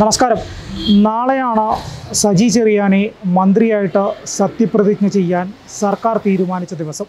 നമസ്കാരം നാളെയാണ് സജി ചെറിയാനെ മന്ത്രിയായിട്ട് സത്യപ്രതിജ്ഞ ചെയ്യാൻ സർക്കാർ തീരുമാനിച്ച ദിവസം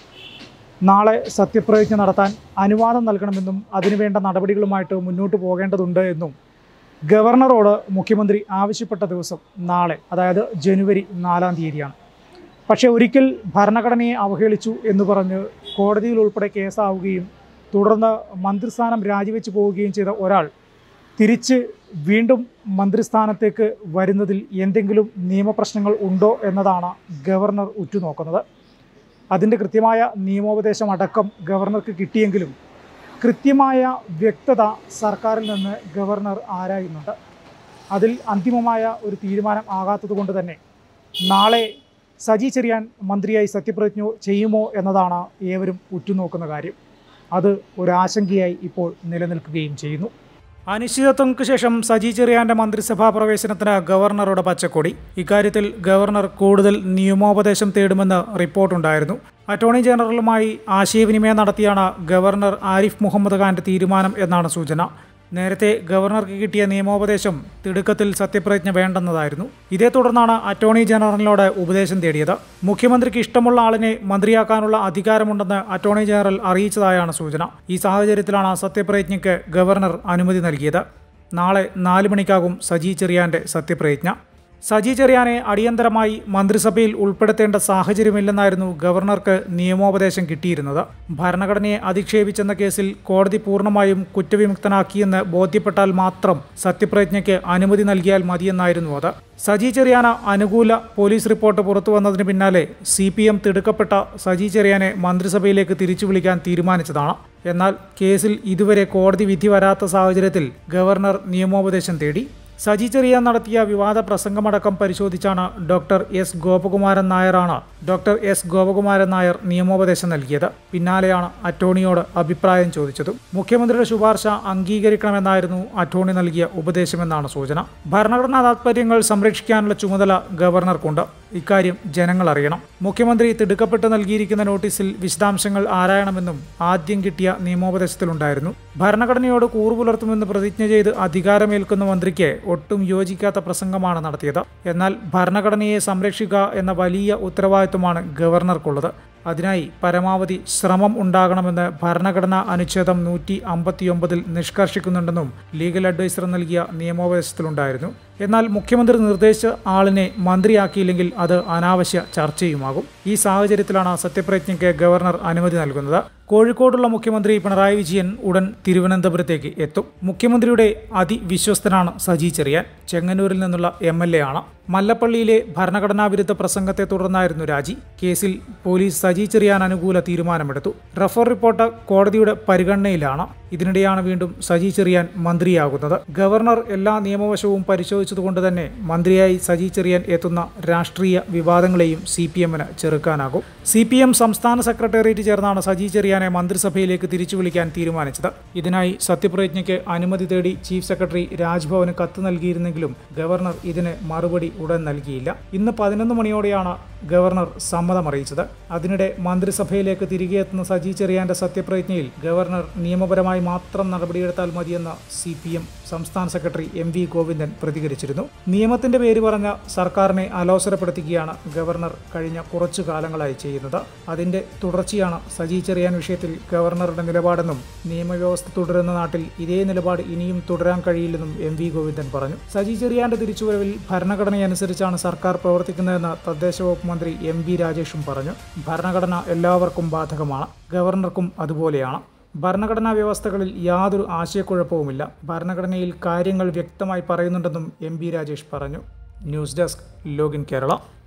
നാളെ സത്യപ്രതിജ്ഞ നടത്താൻ അനുവാദം നൽകണമെന്നും അതിനുവേണ്ട നടപടികളുമായിട്ട് മുന്നോട്ട് പോകേണ്ടതുണ്ട് എന്നും ഗവർണറോട് മുഖ്യമന്ത്രി ആവശ്യപ്പെട്ട ദിവസം നാളെ അതായത് ജനുവരി നാലാം തീയതിയാണ് പക്ഷേ ഒരിക്കൽ ഭരണഘടനയെ അവഹേളിച്ചു എന്ന് പറഞ്ഞ് കോടതിയിൽ ഉൾപ്പെടെ കേസാവുകയും തുടർന്ന് മന്ത്രിസ്ഥാനം രാജിവെച്ച് പോവുകയും ചെയ്ത ഒരാൾ തിരിച്ച് വീണ്ടും മന്ത്രിസ്ഥാനത്തേക്ക് വരുന്നതിൽ എന്തെങ്കിലും നിയമപ്രശ്നങ്ങൾ ഉണ്ടോ എന്നതാണ് ഗവർണർ ഉറ്റുനോക്കുന്നത് അതിൻ്റെ കൃത്യമായ നിയമോപദേശം അടക്കം ഗവർണർക്ക് കിട്ടിയെങ്കിലും കൃത്യമായ വ്യക്തത സർക്കാരിൽ നിന്ന് ഗവർണർ ആരായുന്നുണ്ട് അതിൽ അന്തിമമായ ഒരു തീരുമാനം ആകാത്തത് കൊണ്ട് തന്നെ നാളെ സജി ചെറിയാൻ മന്ത്രിയായി സത്യപ്രതിജ്ഞ ചെയ്യുമോ എന്നതാണ് ഏവരും ഉറ്റുനോക്കുന്ന കാര്യം അത് ഒരാശങ്കയായി ഇപ്പോൾ നിലനിൽക്കുകയും ചെയ്യുന്നു അനിശ്ചിതത്വങ്ങൾക്ക് ശേഷം സജി ചെറിയാന്റെ മന്ത്രിസഭാ പ്രവേശനത്തിന് ഗവർണറുടെ പച്ചക്കൊടി ഇക്കാര്യത്തിൽ ഗവർണർ കൂടുതൽ നിയമോപദേശം തേടുമെന്ന് റിപ്പോർട്ടുണ്ടായിരുന്നു അറ്റോർണി ജനറലുമായി ആശയവിനിമയം നടത്തിയാണ് ഗവർണർ ആരിഫ് മുഹമ്മദ് ഖാന്റെ തീരുമാനം എന്നാണ് സൂചന നേരത്തെ ഗവർണർക്ക് കിട്ടിയ നിയമോപദേശം തിടുക്കത്തിൽ സത്യപ്രതിജ്ഞ വേണ്ടെന്നതായിരുന്നു ഇതേ തുടർന്നാണ് അറ്റോർണി ജനറലിനോട് ഉപദേശം തേടിയത് മുഖ്യമന്ത്രിക്ക് ഇഷ്ടമുള്ള ആളിനെ മന്ത്രിയാക്കാനുള്ള അധികാരമുണ്ടെന്ന് അറ്റോർണി ജനറൽ അറിയിച്ചതായാണ് സൂചന ഈ സാഹചര്യത്തിലാണ് സത്യപ്രതിജ്ഞയ്ക്ക് ഗവർണർ അനുമതി നൽകിയത് നാളെ നാല് മണിക്കാകും സജി ചെറിയാന്റെ സത്യപ്രതിജ്ഞ സജി ചെറിയാനെ അടിയന്തരമായി മന്ത്രിസഭയിൽ ഉൾപ്പെടുത്തേണ്ട സാഹചര്യമില്ലെന്നായിരുന്നു ഗവർണർക്ക് നിയമോപദേശം കിട്ടിയിരുന്നത് ഭരണഘടനയെ അധിക്ഷേപിച്ചെന്ന കേസിൽ കോടതി പൂർണ്ണമായും കുറ്റവിമുക്തനാക്കിയെന്ന് ബോധ്യപ്പെട്ടാൽ മാത്രം സത്യപ്രതിജ്ഞയ്ക്ക് അനുമതി നൽകിയാൽ മതിയെന്നായിരുന്നു അത് സജി ചെറിയാന അനുകൂല പോലീസ് റിപ്പോർട്ട് പുറത്തു വന്നതിന് പിന്നാലെ സി പി എം തിടുക്കപ്പെട്ട സജി ചെറിയാനെ മന്ത്രിസഭയിലേക്ക് തിരിച്ചു വിളിക്കാൻ തീരുമാനിച്ചതാണ് എന്നാൽ കേസിൽ ഇതുവരെ കോടതി വിധി വരാത്ത സാഹചര്യത്തിൽ ഗവർണർ നിയമോപദേശം തേടി സജി ചെറിയാൻ നടത്തിയ വിവാദ പ്രസംഗമടക്കം പരിശോധിച്ചാണ് ഡോക്ടർ എസ് ഗോപകുമാരൻ നായരാണ് ഡോക്ടർ എസ് ഗോപകുമാരൻ നായർ നിയമോപദേശം നൽകിയത് പിന്നാലെയാണ് അറ്റോർണിയോട് അഭിപ്രായം ചോദിച്ചതും മുഖ്യമന്ത്രിയുടെ ശുപാർശ അംഗീകരിക്കണമെന്നായിരുന്നു അറ്റോർണി നൽകിയ ഉപദേശമെന്നാണ് സൂചന ഭരണഘടനാ താത്പര്യങ്ങൾ സംരക്ഷിക്കാനുള്ള ചുമതല ഗവർണർക്കുണ്ട് ഇക്കാര്യം ജനങ്ങൾ അറിയണം മുഖ്യമന്ത്രി തിടുക്കപ്പെട്ട് നൽകിയിരിക്കുന്ന നോട്ടീസിൽ വിശദാംശങ്ങൾ ആരായണമെന്നും ആദ്യം കിട്ടിയ നിയമോപദേശത്തിലുണ്ടായിരുന്നു ഭരണഘടനയോട് കൂറുപുലർത്തുമെന്ന് പ്രതിജ്ഞ ചെയ്ത് അധികാരമേൽക്കുന്ന മന്ത്രിക്ക് ഒട്ടും യോജിക്കാത്ത പ്രസംഗമാണ് നടത്തിയത് എന്നാൽ ഭരണഘടനയെ സംരക്ഷിക്കുക എന്ന വലിയ ഉത്തരവാദിത്വമാണ് ഗവർണർക്കുള്ളത് അതിനായി പരമാവധി ശ്രമം ഉണ്ടാകണമെന്ന് ഭരണഘടനാ അനുച്ഛേദം നൂറ്റി അമ്പത്തിയൊമ്പതിൽ നിഷ്കർഷിക്കുന്നുണ്ടെന്നും ലീഗൽ അഡ്വൈസർ നൽകിയ നിയമോപദേശത്തിലുണ്ടായിരുന്നു എന്നാൽ മുഖ്യമന്ത്രി നിർദ്ദേശിച്ച ആളിനെ മന്ത്രിയാക്കിയില്ലെങ്കിൽ അത് അനാവശ്യ ചർച്ചയുമാകും ഈ സാഹചര്യത്തിലാണ് സത്യപ്രതിജ്ഞയ്ക്ക് ഗവർണർ അനുമതി നൽകുന്നത് കോഴിക്കോടുള്ള മുഖ്യമന്ത്രി പിണറായി വിജയൻ ഉടൻ തിരുവനന്തപുരത്തേക്ക് എത്തും മുഖ്യമന്ത്രിയുടെ അതിവിശ്വസ്തനാണ് സജി ചെറിയാൻ ചെങ്ങന്നൂരിൽ നിന്നുള്ള എം എൽ എ ആണ് മല്ലപ്പള്ളിയിലെ ഭരണഘടനാ വിരുദ്ധ പ്രസംഗത്തെ തുടർന്നായിരുന്നു രാജി കേസിൽ പോലീസ് സജി ചെറിയാൻ അനുകൂല തീരുമാനമെടുത്തു റഫർ റിപ്പോർട്ട് കോടതിയുടെ പരിഗണനയിലാണ് ഇതിനിടെയാണ് വീണ്ടും സജി ചെറിയാൻ മന്ത്രിയാകുന്നത് ഗവർണർ എല്ലാ നിയമവശവും പരിശോധിച്ചതുകൊണ്ട് തന്നെ മന്ത്രിയായി സജി ചെറിയാൻ എത്തുന്ന രാഷ്ട്രീയ വിവാദങ്ങളെയും സി പി എമ്മിന് ചെറുക്കാനാകും സി പി എം സംസ്ഥാന സെക്രട്ടേറിയറ്റ് ചേർന്നാണ് സജി ചെറിയാനെ മന്ത്രിസഭയിലേക്ക് തിരിച്ചു വിളിക്കാൻ തീരുമാനിച്ചത് ഇതിനായി സത്യപ്രതിജ്ഞയ്ക്ക് അനുമതി തേടി ചീഫ് സെക്രട്ടറി രാജ്ഭവന് കത്ത് നൽകിയിരുന്നെങ്കിലും ഗവർണർ ഇതിന് മറുപടി ഉടൻ നൽകിയില്ല ഇന്ന് പതിനൊന്ന് മണിയോടെയാണ് ഗവർണർ സമ്മതം അറിയിച്ചത് അതിനിടെ മന്ത്രിസഭയിലേക്ക് തിരികെ എത്തുന്ന സജി ചെറിയാന്റെ സത്യപ്രതിജ്ഞയിൽ ഗവർണർ നിയമപരമായി മാത്രം നടപടിയെടുത്താൽ മതിയെന്ന് സി പി എം സംസ്ഥാന സെക്രട്ടറി എം വി ഗോവിന്ദൻ പ്രതികരിച്ചിരുന്നു നിയമത്തിന്റെ പേര് പറഞ്ഞ സർക്കാരിനെ അലോസരപ്പെടുത്തുകയാണ് ഗവർണർ കഴിഞ്ഞ കുറച്ചു കാലങ്ങളായി ചെയ്യുന്നത് അതിന്റെ തുടർച്ചയാണ് സജി ചെറിയാൻ വിഷയത്തിൽ ഗവർണറുടെ നിലപാടെന്നും നിയമവ്യവസ്ഥ തുടരുന്ന നാട്ടിൽ ഇതേ നിലപാട് ഇനിയും തുടരാൻ കഴിയില്ലെന്നും എം വി ഗോവിന്ദൻ പറഞ്ഞു സജി ചെറിയാന്റെ തിരിച്ചുവരവിൽ ഭരണഘടനയനുസരിച്ചാണ് സർക്കാർ പ്രവർത്തിക്കുന്നതെന്ന് തദ്ദേശ വകുപ്പ് മന്ത്രി എം ബി രാജേഷും പറഞ്ഞു ഭരണഘടന എല്ലാവർക്കും ബാധകമാണ് ഗവർണർക്കും അതുപോലെയാണ് ഭരണഘടനാ വ്യവസ്ഥകളിൽ യാതൊരു ആശയക്കുഴപ്പവുമില്ല ഭരണഘടനയിൽ കാര്യങ്ങൾ വ്യക്തമായി പറയുന്നുണ്ടെന്നും എം ബി രാജേഷ് പറഞ്ഞു ന്യൂസ് ഡെസ്ക് ലോഗിൻ കേരള